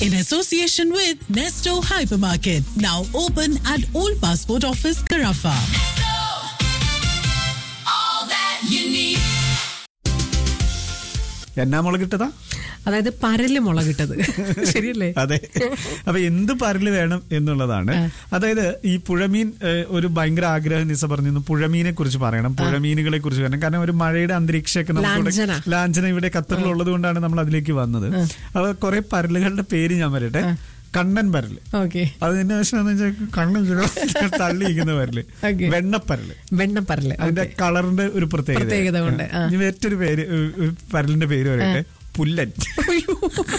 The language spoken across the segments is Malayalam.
in association with Nesto Hypermarket, now open at Old Passport Office, Carafa. all that you need. എന്നാ മുളകിട്ടതാ അതായത് പരല് മുളകിട്ടത് ശരിയല്ലേ അതെ അപ്പൊ എന്ത് പരല് വേണം എന്നുള്ളതാണ് അതായത് ഈ പുഴമീൻ ഏഹ്, ഒരു ഭയങ്കര ആഗ്രഹം നിസ പറഞ്ഞിരുന്നു പുഴമീനെ കുറിച്ച് പറയണം പുഴമീനുകളെ കുറിച്ച് പറയണം കാരണം ഒരു മഴയുടെ അന്തരീക്ഷമൊക്കെ നമുക്കിവിടെ ലാഞ്ചന. ലാഞ്ചന ഇവിടെ ഖത്തറിലുള്ളത് കൊണ്ടാണ് നമ്മൾ അതിലേക്ക് വന്നത് അപ്പൊ കുറെ പരലുകളുടെ പേര് ഞാൻ പറയട്ടെ കണ്ണൻ പരല് ഓക്കെ അതിന്റെ വിഷയം വെച്ചാൽ കണ്ണൻ തള്ളിയിരിക്കുന്ന പരല് Okay. വെണ്ണപ്പരല് വെണ്ണപ്പരല് അതിന്റെ കളറിന്റെ ഒരു പ്രത്യേകത പ്രത്യേകത കൊണ്ട്, ആ. ഇനി മറ്റൊരു പേര് ഒരു- ഒരു പരലിന്റെ പേര് പറയട്ടെ പുല്ലൻ അയ്യോ.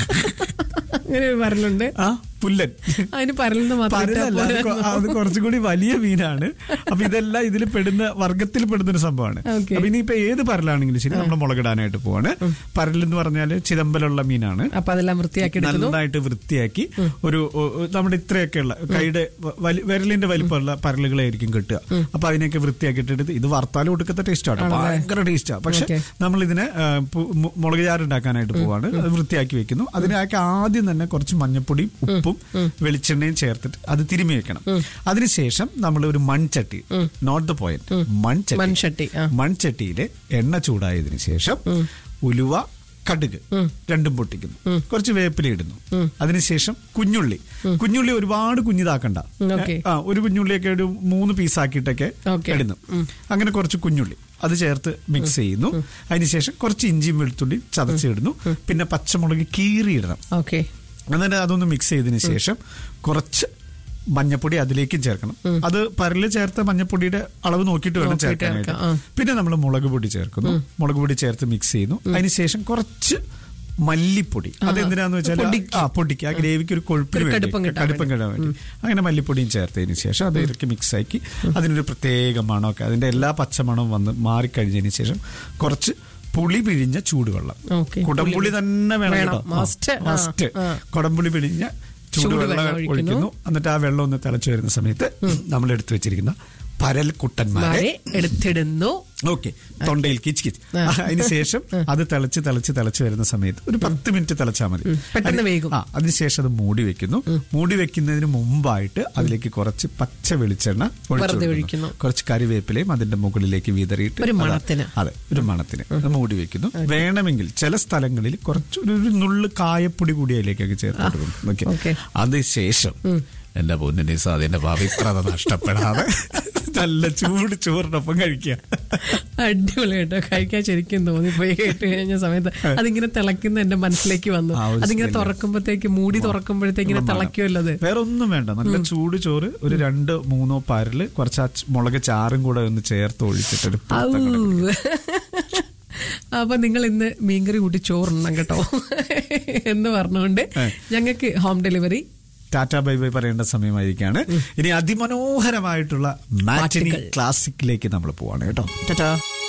അങ്ങനെ ഒരു പരലുണ്ട് ആ പുല്ലൻ അതിന് പരലെന്ന് മാത്രം ഇട്ടാ പരലല്ല അത് കൊ- പോരായിരുന്നോ? അത് കുറച്ചും കൂടി വലിയ മീനാണ് അപ്പൊ ഇതെല്ലാം ഇതിൽ പെടുന്ന വർഗത്തിൽ പെടുന്ന ഒരു സംഭവമാണ് Okay. അപ്പൊ ഇനിയിപ്പോ ഏത് പരലാണെങ്കിലും ശരി നമ്മൾ മുളകിടാനായിട്ട് പോവാണ് പരൽ എന്ന് പറഞ്ഞാല് ചിദംബലുള്ള മീനാണ് അപ്പൊ അതെല്ലാം വൃത്തിയാക്കി എടുക്കുന്നു നന്നായിട്ട് വൃത്തിയാക്കി ഒരു ഒ- ഒ- നമ്മുടെ ഇത്രയൊക്കെയുള്ള കൈയുടെ വ- വലി- വിരലിന്റെ വലിപ്പമുള്ള പരലുകളായിരിക്കും കിട്ടുക അപ്പൊ അതിനൊക്കെ വൃത്തിയാക്കിയിട്ട് ഇത് വറുത്താലും കൊടുക്കത്ത ടേസ്റ്റ് ആണ് ഭയങ്കര ടേസ്റ്റാ പക്ഷെ Okay. നമ്മൾ ഇതിനെ ആ, പു- മു- മുളക് ചാറ് ഉണ്ടാക്കാനായിട്ട് പോവാണ് അത് വൃത്തിയാക്കി വെക്കുന്നു അതിനൊക്കെ ആദ്യം തന്നെ കുറച്ച് മഞ്ഞപ്പൊടിയും ഉപ്പും വെളിച്ചെണ്ണയും ചേർത്തിട്ട് അത് തിരുമ്മി വെക്കണം അതിനുശേഷം നമ്മൾ ഒരു മൺചട്ടി നോട്ട് ദ പോയിന്റ് മൺചട്ടി മൺചട്ടി, ആ. മൺചട്ടിയില് എണ്ണ ചൂടായതിനു ശേഷം ഉലുവ കടുക് രണ്ടും പൊട്ടിക്കുന്നു കുറച്ച് വേപ്പില ഇടുന്നു അതിനുശേഷം കുഞ്ഞുള്ളി കുഞ്ഞുള്ളി ഒരുപാട് കുഞ്ഞിതാക്കണ്ട ഓക്കേ. ആ ഒരു കുഞ്ഞുള്ളിയൊക്കെ ഒരു മൂന്ന് പീസാക്കിയിട്ടൊക്കെ ഓക്കേ. ഇടുന്നു അങ്ങനെ കുറച്ച് കുഞ്ഞുള്ളി അത് ചേർത്ത് മിക്സ് ചെയ്യുന്നു അതിനുശേഷം കുറച്ച് ഇഞ്ചിയും വെളുത്തുള്ളി ചതച്ചിടുന്നു പിന്നെ പച്ചമുളക് കീറിയിടണം ഓക്കെ എന്നിട്ട് അതൊന്ന് മിക്സ് ചെയ്തതിന് ശേഷം കുറച്ച് മഞ്ഞപ്പൊടി അതിലേക്കും ചേർക്കണം അത് പരല് ചേർത്ത മഞ്ഞപ്പൊടിയുടെ അളവ് നോക്കിയിട്ട് വേണം നോക്കിയിട്ട് ചേർക്കാനായിട്ട് ചേർക്കാം, പിന്നെ നമ്മൾ മുളക് പൊടി ചേർക്കുന്നു മുളക് പൊടി ചേർത്ത് മിക്സ് ചെയ്യുന്നു അതിനുശേഷം കുറച്ച് മല്ലിപ്പൊടി അതെന്തിനാന്ന് വെച്ചാൽ ആ പൊടിക്ക് ആ ഗ്രേവിക്ക് ഒരു കൊഴുപ്പിന് ഒരു വേണ്ടി കടുപ്പം കിട്ടാൻ കടുപ്പം കിട്ടാൻ വേണ്ടി അങ്ങനെ മല്ലിപ്പൊടിയും ചേർത്തതിന് ശേഷം അത് ഇറക്കി മിക്സ് ആക്കി അതിനൊരു പ്രത്യേക മണമൊക്കെ അതിന്റെ എല്ലാ പച്ചമണവും വന്ന് മാറിക്കഴിഞ്ഞതിന് ശേഷം കുറച്ച് പുളി പിഴിഞ്ഞ ചൂടുവെള്ളം ഓക്കേ. കുടംപുളി തന്നെ വേണം വേണം. കേട്ടോ. Must. ആ, മസ്റ്റ് ആ. കുടംപുളി പിഴിഞ്ഞ ചൂടുവെള്ളം ചൂടുവെള്ളം ഒഴിക്കുന്നു. ഒഴിക്കുന്നു എന്നിട്ട് ആ വെള്ളം ഒന്ന് തിളച്ചു വരുന്ന സമയത്ത് നമ്മൾ എടുത്തു വെച്ചിരിക്കുന്ന പരൽ കുട്ടന്മാരെ മാരെ എടുത്തിടുന്നു ഓക്കെ തൊണ്ടയിൽ കിച്ച് കിച്ച് അതിന് ശേഷം അത് തിളച്ച് തിളച്ച് തിളച്ച് വരുന്ന സമയത്ത് ഒരു പത്ത് മിനിറ്റ് തിളച്ചാൽ മതി പെട്ടെന്ന് അത് വേകും. ആ അതിനുശേഷം അത് മൂടി വെക്കുന്നു മൂടി വെക്കുന്നതിന് മുമ്പായിട്ട് അതിലേക്ക് കുറച്ച് പച്ച വെളിച്ചെണ്ണ ഒഴിച്ച് വെറുതെ കൊടുക്കുന്നു. ഒഴിക്കുന്നു. കുറച്ച് കറിവേപ്പിലയും അതിന്റെ മുകളിലേക്ക് വിതറിയിട്ട് ഒരു അതാ- മണത്തിന്. അതെ ഒരു മണത്തിന് അത് മൂടി വെക്കുന്നു വേണമെങ്കിൽ ചില സ്ഥലങ്ങളിൽ കുറച്ച് ഒരു ഒരു നുള്ള് കായപ്പൊടി കൂടി അതിലേക്കൊക്കെ ചേർത്ത് കൊടുക്കും ഓക്കേ. ഓക്കെ അതിനുശേഷം എന്റെ പൊന്നിന്റെ അതിന്റെ പവിത്രത നഷ്ടപ്പെടാതെ നല്ല ചൂട് ചോറിനൊപ്പം കഴിക്കുക അടിപൊളി കേട്ടോ കഴിക്കാൻ ശരിക്കും തോന്നിപ്പോയി കേട്ട് കഴിഞ്ഞ സമയത്ത് അതിങ്ങനെ തിളക്കുന്ന എന്റെ മനസ്സിലേക്ക് വന്നു ആ ഒരു അതിങ്ങനെ smell. തുറക്കുമ്പോഴത്തേക്ക് മൂടി തുറക്കുമ്പോഴത്തേക്ക് ഇങ്ങനെ തിളക്കുമല്ലോ അത് വേറെ ഒന്നും വേണ്ട നല്ല ചൂട് ചോറ് ഒരു രണ്ട് മൂന്നോ പരല് കുറച്ച് ആ ച- മുളക് ചാറും കൂടെ ഒന്ന് ചേർത്ത് ഒഴിച്ചിട്ട് ഒരു ഔ. പുത്തൻ കടക്ക്. അപ്പൊ നിങ്ങൾ ഇന്ന് മീൻകറി കൂട്ടി ചോറുണ്ണം കേട്ടോ എന്ന് പറഞ്ഞുകൊണ്ട് ഞങ്ങൾക്ക് home delivery tata bye bye പറയേണ്ട സമയമായിരിക്കാണ് ഇനി അതിമനോഹരമായിട്ടുള്ള മാറ്റിനി പാട്ടുകൾ. ക്ലാസിക്കിലേക്ക് നമ്മൾ പോവാണ് കേട്ടോ ടാറ്റാ